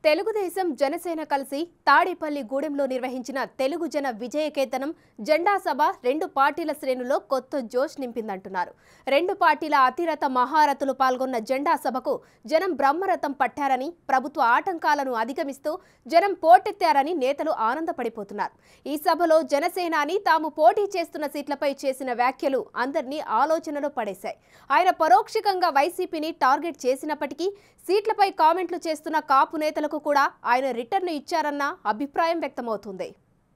తెలుగుదేశం జనసేన కలిసి తాడేపల్లి గూడెంలో నిర్వహించిన తెలుగు జన విజయకేతనం జెండా సభ రెండు పార్టీల శ్రేణుల్లో కొత్త జోష్ నింపిందంటున్నారు రెండు పార్టీల అతిరథ మహారథులు పాల్గొన్న జెండా సభకు జనం బ్రహ్మరథం పట్టారని ప్రభుత్వ ఆటంకాలను అధిగమిస్తూ జనం పోటెత్తారని నేతలు ఆనందపడిపోతున్నారు ఈ సభలో జనసేనాని తాము పోటీ చేస్తున్న సీట్లపై చేసిన వ్యాఖ్యలు అందరినీ ఆలోచనలో పడేశాయి ఆయన పరోక్షకంగా వైసీపీని టార్గెట్ చేసినప్పటికీ సీట్లపై కామెంట్లు చేస్తున్న కాపు నేతలకు కూడా ఆయన రిటర్న్ ఇచ్చారన్న అభిప్రాయం వ్యక్తమవుతుంది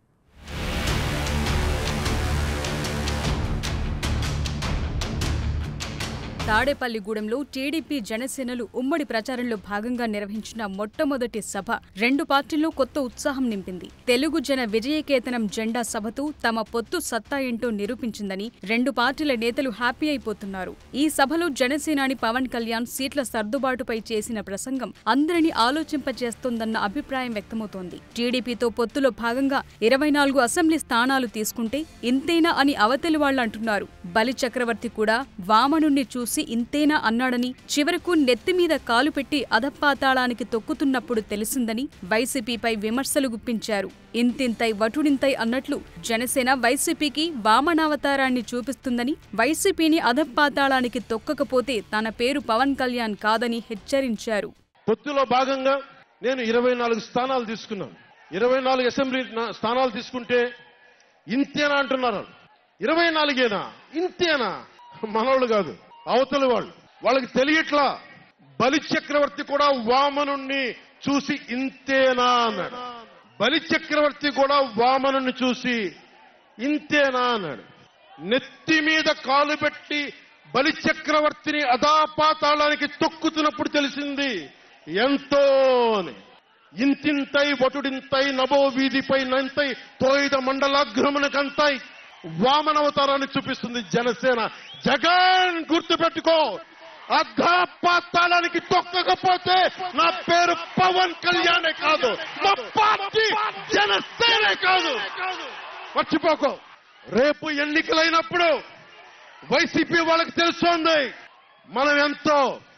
తాడేపల్లిగూడెంలో టీడీపీ జనసేనలు ఉమ్మడి ప్రచారంలో భాగంగా నిర్వహించిన మొట్టమొదటి సభ రెండు పార్టీల్లో కొత్త ఉత్సాహం నింపింది తెలుగు జన విజయకేతనం జెండా సభతో తమ పొత్తు సత్తా ఏంటో నిరూపించిందని రెండు పార్టీల నేతలు హ్యాపీ అయిపోతున్నారు ఈ సభలో జనసేనాని పవన్ కళ్యాణ్ సీట్ల సర్దుబాటుపై చేసిన ప్రసంగం అందరినీ ఆలోచింపచేస్తోందన్న అభిప్రాయం వ్యక్తమవుతోంది టీడీపీతో పొత్తులో భాగంగా ఇరవై నాలుగు అసెంబ్లీ స్థానాలు తీసుకుంటే ఇంతేనా అని అవతలి వాళ్ళు అంటున్నారు బలి చక్రవర్తి కూడా వామనుణ్ణి చూసి ఇంతేనా అన్నాడని చివరకు నెత్తి మీద కాలు పెట్టి అధపాతాళానికి తొక్కుతున్నప్పుడు తెలిసిందని వైసీపీపై విమర్శలు గుప్పించారు ఇంతింతై వటుడింతై అన్నట్లు జనసేన వైసీపీకి వామనావతారాన్ని చూపిస్తుందని వైసీపీని అధపాతాళానికి తొక్కకపోతే తన పేరు పవన్ కళ్యాణ్ కాదని హెచ్చరించారు పొత్తులో భాగంగా నేను ఇరవై నాలుగు స్థానాలు తీసుకున్నాను ఇరవై నాలుగు అసెంబ్లీ నా- స్థానాలు తీసుకుంటే ఇంతేనా అంటున్నారు ఇరవై నాలుగేనా ఇంతేనా మనోళ్ళు కాదు అవతలి వాళ్ళు వాళ్ళకి తెలియట్లా బలి చక్రవర్తి కూడా వామనుణ్ణి చూసి ఇంతేనా అన్నాడు బలి చక్రవర్తి కూడా వామనుణ్ణి చూసి ఇంతేనా అన్నాడు నెత్తి మీద కాలు పెట్టి బలి చక్రవర్తిని అదాపాతాళానికి తొక్కుతున్నప్పుడు తెలిసింది ఎంతో అని ఇంతింతై వటుడింతై నభో వీధిపై నంతై తోయిద మండలాగ్రమునకంతై వామనవతారాన్ని చూపిస్తుంది జనసేన జగన్ గుర్తుపెట్టుకో అధాపాతాళానికి తొక్కకపోతే నా పేరు పవన్ కళ్యాణే కాదు మా పార్టీ జనసేనే కాదు మర్చిపోకో రేపు ఎన్నికలైనప్పుడు వైసీపీ వాళ్ళకి తెలుస్తోంది మనం ఎంతో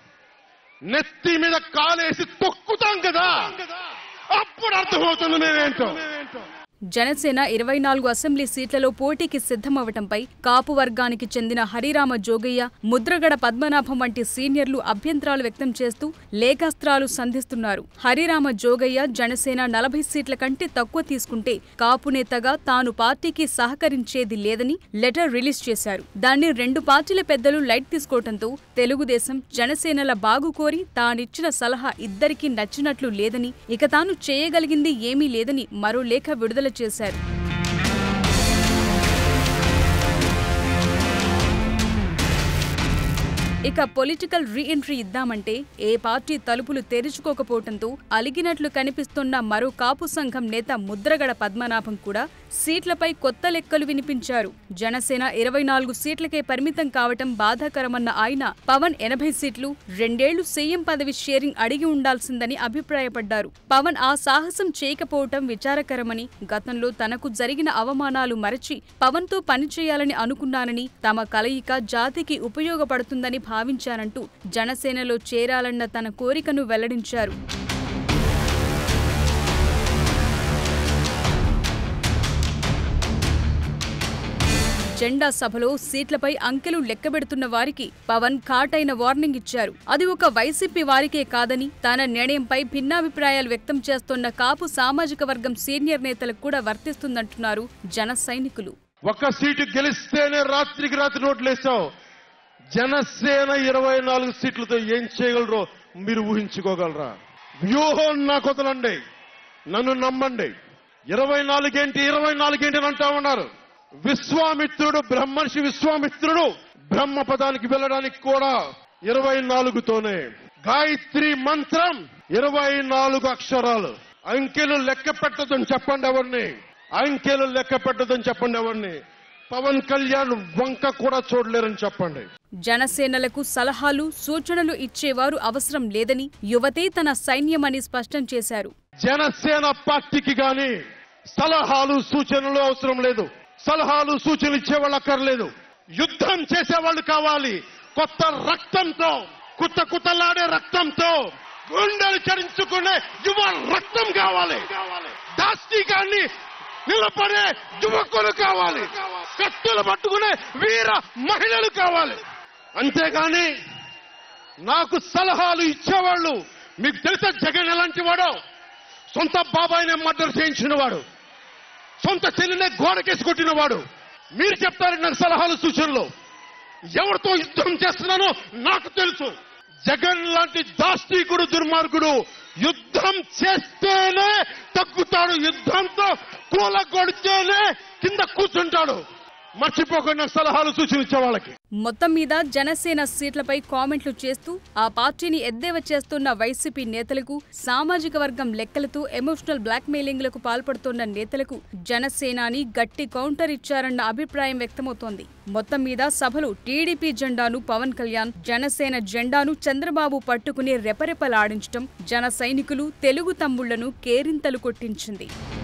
నెత్తి మీద కాలేసి తొక్కుతాం కదా అప్పుడు అర్థమవుతుంది నేనేంటో జనసేన ఇరవై నాలుగు అసెంబ్లీ సీట్లలో పోటీకి సిద్ధమవటంపై కాపు వర్గానికి చెందిన హరిరామ జోగయ్య ముద్రగడ పద్మనాభం వంటి సీనియర్లు అభ్యంతరాలు వ్యక్తం చేస్తూ లేఖాస్త్రాలు సంధిస్తున్నారు హరిరామ జోగయ్య జనసేన నలభై సీట్ల కంటే తక్కువ తీసుకుంటే కాపు నేతగా తాను పార్టీకి సహకరించేది లేదని లెటర్ రిలీజ్ చేశారు దాన్ని రెండు పార్టీల పెద్దలు లైట్ తీసుకోవడంతో తెలుగుదేశం జనసేనల బాగు కోరి తానిచ్చిన సలహా ఇద్దరికీ నచ్చినట్లు లేదని ఇక తాను చేయగలిగింది ఏమీ లేదని మరో లేఖ విడుదల చేశారు ఇక పొలిటికల్ రీఎంట్రీ ఇద్దామంటే ఏ పార్టీ తలుపులు తెరుచుకోకపోవడంతో అలిగినట్లు కనిపిస్తున్న మరో కాపు సంఘం నేత ముద్రగడ పద్మనాభం కూడా సీట్లపై కొత్త లెక్కలు వినిపించారు జనసేన ఇరవై నాలుగు సీట్లకే పరిమితం కావటం బాధాకరమన్న ఆయన పవన్ ఎనభై సీట్లు రెండేళ్లు సీఎం పదవి షేరింగ్ అడిగి ఉండాల్సిందని అభిప్రాయపడ్డారు పవన్ ఆ సాహసం చేయకపోవటం విచారకరమని గతంలో తనకు జరిగిన అవమానాలు మరచి పవన్తో పనిచేయాలని అనుకున్నానని తమ కలయిక జాతికి ఉపయోగపడుతుందని భావించానంటూ జనసేనలో చేరాలన్న తన కోరికను వెల్లడించారు జెండా సభలో సీట్లపై అంకెలు లెక్కబెడుతున్న వారికి పవన్ ఘాటైన వార్నింగ్ ఇచ్చారు అది ఒక వైసీపీ వారికే కాదని తన నిర్ణయంపై భిన్నాభిప్రాయాలు వ్యక్తం చేస్తున్న కాపు సామాజిక వర్గం సీనియర్ నేతలకు కూడా వర్తిస్తుందంటున్నారు జన సైనికులు ఒక్క సీటు గెలిస్తేనే రాత్రికి రాత్రి నోట్లేసావు జనసేన ఇరవై నాలుగు సీట్లతో ఏం చేయగలరో మీరు ఊహించుకోగలరా వ్యూహం నాకు వదలండి నన్ను నమ్మండి ఇరవై నాలుగేంటి ఇరవై నాలుగేంటి అని అంటా ఉన్నారు విశ్వామిత్రుడు బ్రహ్మర్షి విశ్వామిత్రుడు బ్రహ్మ పదానికి వెళ్ళడానికి కూడా ఇరవై నాలుగుతోనే గాయత్రి మంత్రం ఇరవై నాలుగు అక్షరాలు అంకెలు లెక్క పెట్టదని చెప్పండి ఎవరిని అంకెలు లెక్క పెట్టదని చెప్పండి ఎవరిని పవన్ కళ్యాణ్ వంక కూడా చూడలేరని చెప్పండి జనసేనలకు సలహాలు సూచనలు ఇచ్చేవారు అవసరం లేదని యువతే తన సైన్యమని స్పష్టం చేశారు జనసేన పార్టీకి గాని సలహాలు సూచనలు అవసరం లేదు సలహాలు సూచనలు ఇచ్చేవాళ్ళు అక్కర్లేదు యుద్ధం చేసేవాళ్ళు కావాలి కొత్త రక్తంతో కుత్త కుత్తలాడే రక్తంతో గుండెలు చరించుకునే యువ రక్తం కావాలి దాష్టికాన్ని నిలబడే యువకులు కావాలి కత్తులు పట్టుకునే వీర మహిళలు కావాలి అంతేగాని నాకు సలహాలు ఇచ్చేవాళ్ళు మీకు తెలిసే జగన్ ఎలాంటి వాడో సొంత బాబాయినే మర్డర్ చేయించిన వాడు సొంత చెల్లినే గోడకేసి కొట్టిన వాడు మీరు చెప్తారు నాకు సలహాలు సూచనలు ఎవరితో యుద్ధం చేస్తున్నానో నాకు తెలుసు జగన్ లాంటి దాష్టీకుడు దుర్మార్గుడు యుద్ధం చేస్తేనే తగ్గుతాడు యుద్ధంతో కూలగొడితేనే కింద కూర్చుంటాడు మర్చిపోకుండా నాకు సలహాలు సూచనలు ఇచ్చే వాళ్ళకి మొత్తం మీద జనసేన సీట్లపై కామెంట్లు చేస్తూ ఆ పార్టీని ఎద్దేవా చేస్తున్న వైసీపీ నేతలకు సామాజిక వర్గం లెక్కలతో ఎమోషనల్ బ్లాక్మెయిలింగ్లకు పాల్పడుతున్న నేతలకు జనసేనాని గట్టి కౌంటర్ ఇచ్చారన్న అభిప్రాయం వ్యక్తమవుతోంది మొత్తం మీద సభలో టీడీపీ జెండాను పవన్ కళ్యాణ్ జనసేన జెండాను చంద్రబాబు పట్టుకుని రెపరెపలాడించడం జన సైనికులు తెలుగు తమ్ముళ్లను కేరింతలు కొట్టించింది